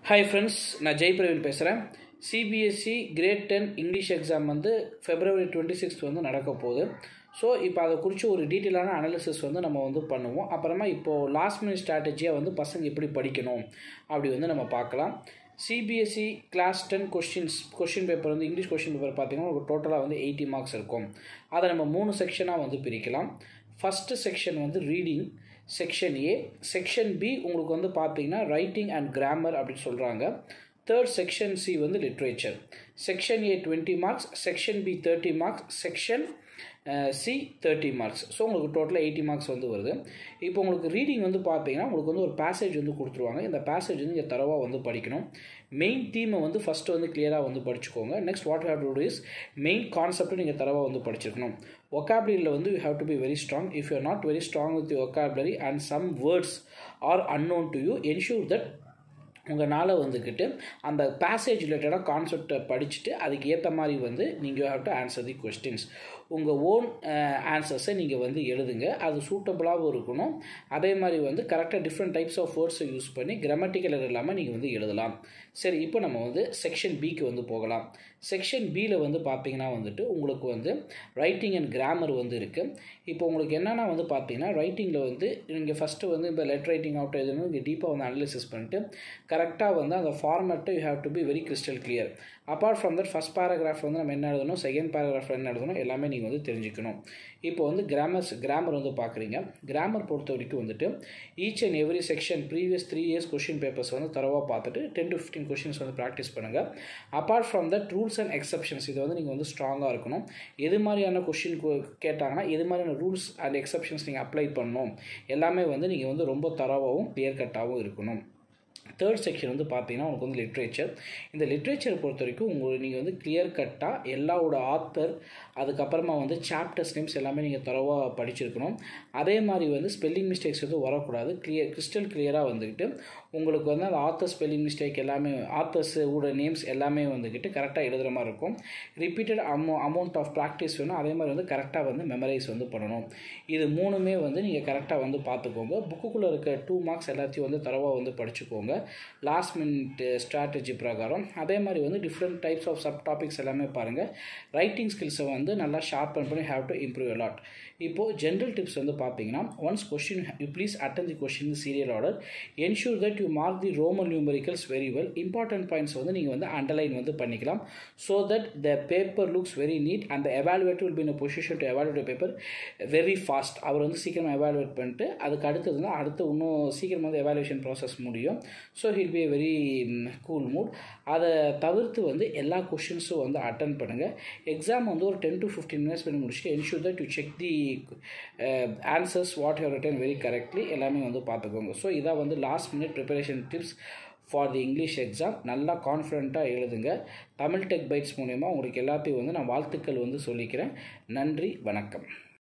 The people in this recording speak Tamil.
ஹாய் ஃப்ரெண்ட்ஸ் நான் ஜெய் பிரவீன் பேசுகிறேன் CBSE grade ten English exam வந்து ஃபெப்ரவரி டுவெண்ட்டி சிக்ஸ்த் வந்து நடக்க போகுது ஸோ இப்போ அதை குறித்து ஒரு டீட்டெயிலான அனாலிசிஸ் வந்து நம்ம வந்து பண்ணுவோம் அப்புறமா இப்போது லாஸ்ட் மினிட் ஸ்ட்ராட்டஜியாக வந்து பசங்க எப்படி படிக்கணும் அப்படி வந்து நம்ம பார்க்கலாம் CBSE class ten questions question paper வந்து இங்கிலீஷ் கொஷின் பேப்பர் பார்த்தீங்கன்னா ஒரு டோட்டலாக வந்து எயிட்டி மார்க்ஸ் இருக்கும் அதை நம்ம மூணு செக்ஷனாக வந்து பிரிக்கலாம் ஃபஸ்ட்டு செக்ஷன் வந்து reading section A section B உங்களுக்கு வந்து பார்த்தீங்கன்னா ரைட்டிங் அண்ட் கிராமர் அப்படின்னு சொல்கிறாங்க தேர்ட் செக்ஷன் சி வந்து literature section A twenty marks section B thirty marks section C thirty marks so உங்களுக்கு டோட்டலாக எயிட்டி மார்க்ஸ் வந்து வருது இப்போ உங்களுக்கு ரீடிங் வந்து பார்த்தீங்கன்னா உங்களுக்கு வந்து ஒரு பேசேஜ் வந்து கொடுத்துருவாங்க இந்த பேசேஜ் வந்து நீங்கள் தரவாக வந்து படிக்கணும் மெயின் தீமை வந்து ஃபஸ்ட்டு வந்து கிளியராக வந்து படிச்சுக்கோங்க next what have to do is main concept நீங்கள் தரவாக வந்து படிச்சிருக்கணும் ஒக்காபுலரியில் வந்து you have to be very strong if you are not very strong with vocabulary and some words are unknown to you ensure that உங்களால் வந்துக்கிட்டு அந்த பேசேஜ் ரிலேட்டடாக கான்செப்டை படிச்சுட்டு அதுக்கு ஏற்ற மாதிரி வந்து நீங்கள் have to answer the questions உங்கள் ஓன் ஆன்சர்ஸை நீங்கள் வந்து எழுதுங்க அது சூட்டபுளாகவும் இருக்கணும் அதே மாதிரி வந்து கரெக்டாக டிஃப்ரெண்ட் டைப்ஸ் ஆஃப் வேர்ட்ஸை யூஸ் பண்ணி கிராமட்டிக்கல் இல்லாமல் நீங்கள் வந்து எழுதலாம் சரி இப்போ நம்ம வந்து செக்ஷன் பிக்கு வந்து போகலாம் செக்ஷன் பியில் வந்து பார்த்தீங்கன்னா வந்துட்டு உங்களுக்கு வந்து ரைட்டிங் அண்ட் கிராமர் வந்து இருக்குது இப்போ உங்களுக்கு என்னென்னா வந்து பார்த்தீங்கன்னா ரைட்டிங்கில் வந்து நீங்கள் ஃபஸ்ட்டு வந்து இந்த லெட் ரைட்டிங் அவுட் எதுன்னு இங்கே டீப்பாக வந்து அனலிசிஸ் பண்ணிட்டு கரெக்டாக வந்து அந்த ஃபார்மேட்டை you have to be very crystal clear apart from that first paragraph வந்து நம்ம என்ன எழுதணும் செகண்ட் பேராகிராஃப் என்ன எழுதணும் எல்லாமே நீங்கள் வந்து தெரிஞ்சுக்கணும் இப்போ வந்து கிராமர்ஸ் கிராமர் வந்து பார்க்குறீங்க கிராமர் பொறுத்த வரைக்கும் வந்துட்டு each and every section previous three years question papers வந்து தரவாக பார்த்துட்டு டென் டு ஃபிஃப்டீன் கொஷின்ஸ் வந்து ப்ராக்டிஸ் பண்ணுங்கள் apart from that rules and exceptions இதை வந்து நீங்கள் வந்து ஸ்ட்ராங்காக இருக்கணும் எது மாதிரியான கொஷின் கேட்டாங்கன்னா எது மாதிரியான ரூல்ஸ் அண்ட் எக்ஸப்ஷன்ஸ் நீங்கள் அப்ளை பண்ணணும் எல்லாமே வந்து நீங்கள் வந்து ரொம்ப தரவாகவும் கிளியர் கட்டாகவும் இருக்கணும் தேர்ட் செக்ஷன் வந்து பார்த்தீங்கன்னா உங்களுக்கு வந்து லிட்ரேச்சர் இந்த லிட்ரேச்சரை பொறுத்த வரைக்கும் உங்களுக்கு நீங்கள் வந்து கிளியர் கட்டாக எல்லாவோட ஆத்தர் அதுக்கப்புறமா வந்து சாப்டர்ஸ் நேம்ஸ் எல்லாமே நீங்கள் தரவாக படிச்சிருக்கணும் அதே மாதிரி வந்து ஸ்பெல்லிங் மிஸ்டேக்ஸ் எதுவும் வரக்கூடாது கிளியர் கிறிஸ்டல் கிளியராக வந்துக்கிட்டு உங்களுக்கு வந்து அந்த ஆத்தர் ஸ்பெல்லிங் மிஸ்டேக் எல்லாமே ஆத்தர்ஸோட நேம்ஸ் எல்லாமே வந்துக்கிட்டு கரெக்டாக எழுதுகிற மாதிரி இருக்கும் ரிப்பீட்டட் அமௌ அமௌண்ட் ஆஃப் ப்ராக்டிஸ் வேணும் அதே மாதிரி வந்து கரெக்டாக வந்து மெமரைஸ் வந்து பண்ணணும் இது மூணுமே வந்து நீங்கள் கரெக்டாக வந்து பார்த்துக்கோங்க புக்குக்குள்ளே இருக்க டூ மார்க்ஸ் எல்லாத்தையும் வந்து தரவாக வந்து படிச்சுக்கோங்க லாஸ்ட் மினிட் ஸ்ட்ராட்டஜி பிரகாரம் அதே மாதிரி வந்து different types of subtopics எல்லாமே பாருங்கள் ரைட்டிங் ஸ்கில்ஸை வந்து நல்லா ஷார்ப்பன் பண்ணி ஹேவ் டு இம்ப்ரூவ் அலாட் இப்போது ஜென்ரல் டிப்ஸ் வந்து பார்த்தீங்கன்னா once question you please attend the question serial order ensure that you mark the Roman numericals very well important points வந்து நீங்கள் வந்து அண்டர்லைன் வந்து பண்ணிக்கலாம் so that the paper looks very neat and evaluate will be in position to evaluate paper very fast அவர் வந்து சீக்கிரமாக எவாலுவேட் பண்ணிட்டு அதுக்கு அடுத்தது தான் அடுத்து இன்னும் சீக்கிரமாக வந்து எவாலுவேஷன் ப்ராசஸ் முடியும் so he'll be a very cool mood அதை தவிர்த்து வந்து எல்லா கொஷின்ஸும் வந்து அட்டன் பண்ணுங்கள் எக்ஸாம் வந்து ஒரு டென் டு ஃபிஃப்டீன் மினிட்ஸ் பண்ணி முடிச்சுட்டு ensure that you check the answers what you written very correctly எல்லாமே வந்து பார்த்துக்கோங்க ஸோ இதான் வந்து last minute preparation tips for the English exam நல்லா கான்ஃபிடண்ட்டாக எழுதுங்க தமிழ் டெக் பைட்ஸ் மூலயமா உங்களுக்கு எல்லாத்தையும் வந்து நான் வாழ்த்துக்கள் வந்து சொல்லிக்கிறேன் நன்றி வணக்கம்